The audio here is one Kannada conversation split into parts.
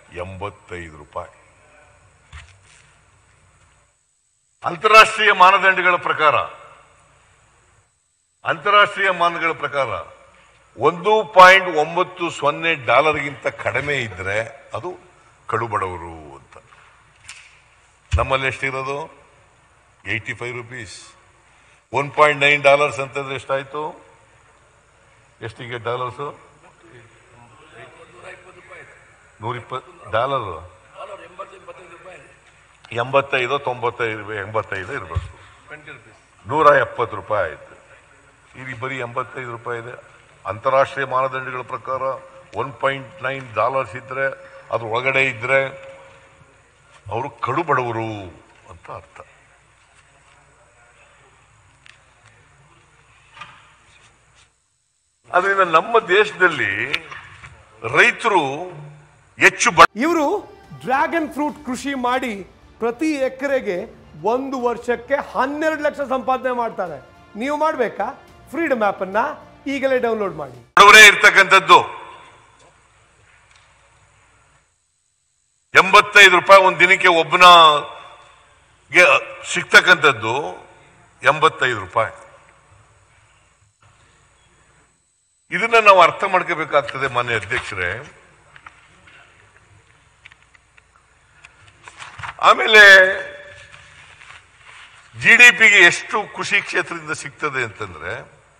ಎಂಬತ್ತೈದು ರೂಪಾಯಿ ಅಂತಾರಾಷ್ಟ್ರೀಯ ಮಾನದಂಡಗಳ ಪ್ರಕಾರ ಅಂತಾರಾಷ್ಟ್ರೀಯ ಮಾನಗಳ ಪ್ರಕಾರ ಒಂದು ಪಾಯಿಂಟ್ ಒಂಬತ್ತು ಸೊನ್ನೆ ಡಾಲರ್ಗಿಂತ ಕಡಿಮೆ ಇದ್ರೆ ಅದು ಕಡುಬಡವರು ಅಂತ ನಮ್ಮಲ್ಲಿ ಎಷ್ಟಿರೋದು eighty five rupees one point nine dollars ಅಂತಂದ್ರೆ ಎಷ್ಟಾಯ್ತು ಎಷ್ಟಿಗೆ ಡಾಲರ್ಸು ನೂರಿಪ್ಪತ್ತು ಡಾಲರ್ ಎಂಬತ್ತೈದು ತೊಂಬತ್ತೈದು ಎಂಬತ್ತೈದು ಇರಬೇಕು ನೂರ ಎಪ್ಪತ್ತು ರೂಪಾಯಿ ಆಯ್ತು ಇಲ್ಲಿ ಬರೀ ಎಂಬತ್ತೈದು ರೂಪಾಯಿ ಇದೆ ಅಂತಾರಾಷ್ಟ್ರೀಯ ಮಾನದಂಡಗಳ ಪ್ರಕಾರ ಒನ್ ಪಾಯಿಂಟ್ ನೈನ್ ಡಾಲರ್ಸ್ ಇದ್ರೆ ಅದ್ರ ಒಳಗಡೆ ಇದ್ರೆ ಅವರು ಕಡು ಬಡವರು ಅಂತ ಅರ್ಥ ಅದರಿಂದ ನಮ್ಮ ದೇಶದಲ್ಲಿ ರೈತರು ಹೆಚ್ಚು ಬಡ ಇವರು ಡ್ರ್ಯಾಗನ್ ಫ್ರೂಟ್ ಕೃಷಿ ಮಾಡಿ ಪ್ರತಿ ಎಕರೆಗೆ ಒಂದು ವರ್ಷಕ್ಕೆ ಹನ್ನೆರಡು ಲಕ್ಷ ಸಂಪಾದನೆ ಮಾಡ್ತಾರೆ ನೀವು ಮಾಡಬೇಕಾ ಫ್ರೀಡಮ್ ಅನ್ನ ಈಗಲೇ ಡೌನ್ಲೋಡ್ ಮಾಡಿ ಬಡವರೇ ಇರ್ತಕ್ಕಂಥದ್ದು ಎಂಬತ್ತೈದು ರೂಪಾಯಿ ಒಂದು ದಿನಕ್ಕೆ ಒಬ್ಬನ ಸಿಗ್ತಕ್ಕಂಥದ್ದು ಎಂಬತ್ತೈದು ರೂಪಾಯಿ ಇದನ್ನ ನಾವು ಅರ್ಥ ಮಾಡ್ಕೋಬೇಕಾಗ್ತದೆ ಮಾನ್ಯ ಅಧ್ಯಕ್ಷರೇ ಆಮೇಲೆ ಜಿ ಡಿ ಪಿಗೆ ಎಷ್ಟು ಕೃಷಿ ಕ್ಷೇತ್ರದಿಂದ ಸಿಗ್ತದೆ ಅಂತಂದ್ರೆ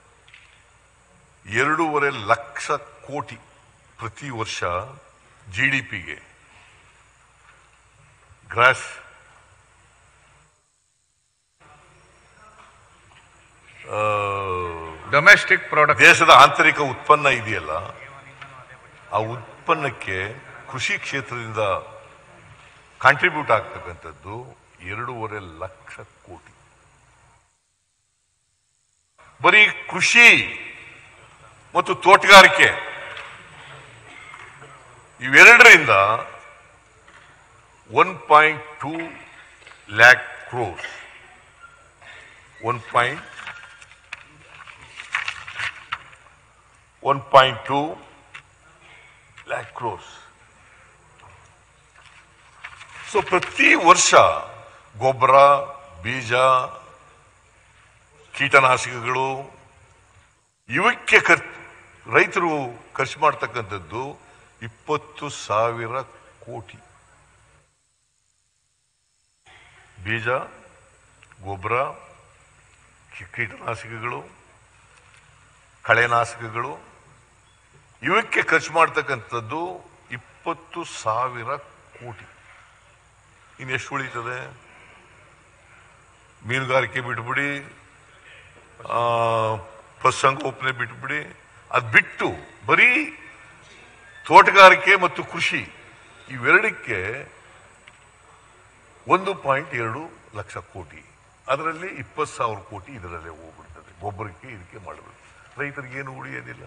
ಎರಡೂವರೆ ಲಕ್ಷ ಕೋಟಿ ಪ್ರತಿ ವರ್ಷ ಜಿ ಡಿ ಪಿಗೆ ಗ್ರಾಸ್ ಡೊಮೆಸ್ಟಿಕ್ ಪ್ರಾಡಕ್ಟ್ ದೇಶದ ಆಂತರಿಕ ಉತ್ಪನ್ನ ಇದೆಯಲ್ಲ ಆ ಉತ್ಪನ್ನಕ್ಕೆ ಕೃಷಿ ಕ್ಷೇತ್ರದಿಂದ ಕಾಂಟ್ರಿಬ್ಯೂಟ್ ಆಗ್ತಕ್ಕಂಥದ್ದು ಎರಡೂವರೆ ಲಕ್ಷ ಕೋಟಿ ಬರೀ ಕೃಷಿ ಮತ್ತು ತೋಟಗಾರಿಕೆ ಇವೆರಡರಿಂದ one point two lakh crores one point one point two lakh crores so ಪ್ರತಿ ವರ್ಷ ಗೊಬ್ಬರ ಬೀಜ ಕೀಟನಾಶಕಗಳು ಇವಕ್ಕೆ ಖರ್ ರೈತರು ಖರ್ಚು ಮಾಡ್ತಕ್ಕಂಥದ್ದು ಇಪ್ಪತ್ತು ಸಾವಿರ ಕೋಟಿ ಬೀಜ ಗೊಬ್ಬರ ಕಿ- ಕೀಟನಾಶಕಗಳು ಕಳೆನಾಶಕಗಳು ಇವಕ್ಕೆ ಖರ್ಚು ಮಾಡ್ತಕ್ಕಂಥದ್ದು ಇಪ್ಪತ್ತು ಸಾವಿರ ಕೋಟಿ ಇನ್ನೆಷ್ಟು ಉಳಿತದೆ ಮೀನುಗಾರಿಕೆ ಬಿಟ್ಬಿಡಿ ಆ, ಪಶುಸಂಗೋಪನೆ ಬಿಟ್ಬಿಡಿ ಅದು ಬಿಟ್ಟು ಬರೀ ತೋಟಗಾರಿಕೆ ಮತ್ತು ಕೃಷಿ ಇವೆರಡಕ್ಕೆ ಒಂದು ಪಾಯಿಂಟ್ ಎರಡು ಲಕ್ಷ ಕೋಟಿ ಅದರಲ್ಲಿ ಇಪ್ಪತ್ತು ಸಾವಿರ ಕೋಟಿ ಇದರಲ್ಲೇ ಹೋಗ್ಬಿಡ್ತದೆ ಗೊಬ್ಬರಕ್ಕೆ ಇದಕ್ಕೆ ಮಾಡಬೇಕು ರೈತರಿಗೆ ಏನು ಉಳಿಯೋದಿಲ್ಲ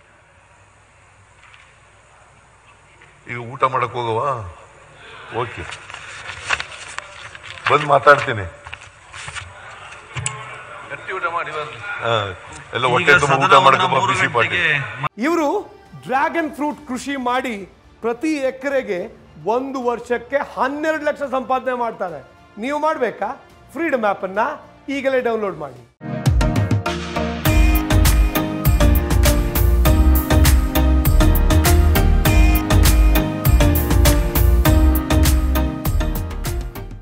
ಈಗ ಊಟ ಮಾಡಕ್ ಹೋಗವಾ ಓಕೆ ಬಂದು ಮಾತಾಡ್ತೀನಿ ಗಟ್ಟಿ ಊಟ ಮಾಡಿ ಬನ್ನಿ. ಹಾ, ಎಲ್ಲ ಹೊಟ್ಟೆ ತುಂಬ ಊಟ ಮಾಡ್ಕೊಂಬ ಬಿಸಿ ಪಾಟಿ ಇವರು ಡ್ರ್ಯಾಗನ್ ಫ್ರೂಟ್ ಕೃಷಿ ಮಾಡಿ ಪ್ರತಿ ಎಕರೆಗೆ ಒಂದು ವರ್ಷಕ್ಕೆ ಹನ್ನೆರಡು ಲಕ್ಷ ಸಂಪಾದನೆ ಮಾಡ್ತಾರೆ ನೀವು ಮಾಡಬೇಕಾ ಫ್ರೀಡಮ್ ಅನ್ನ ಈಗಲೇ ಡೌನ್ಲೋಡ್ ಮಾಡಿ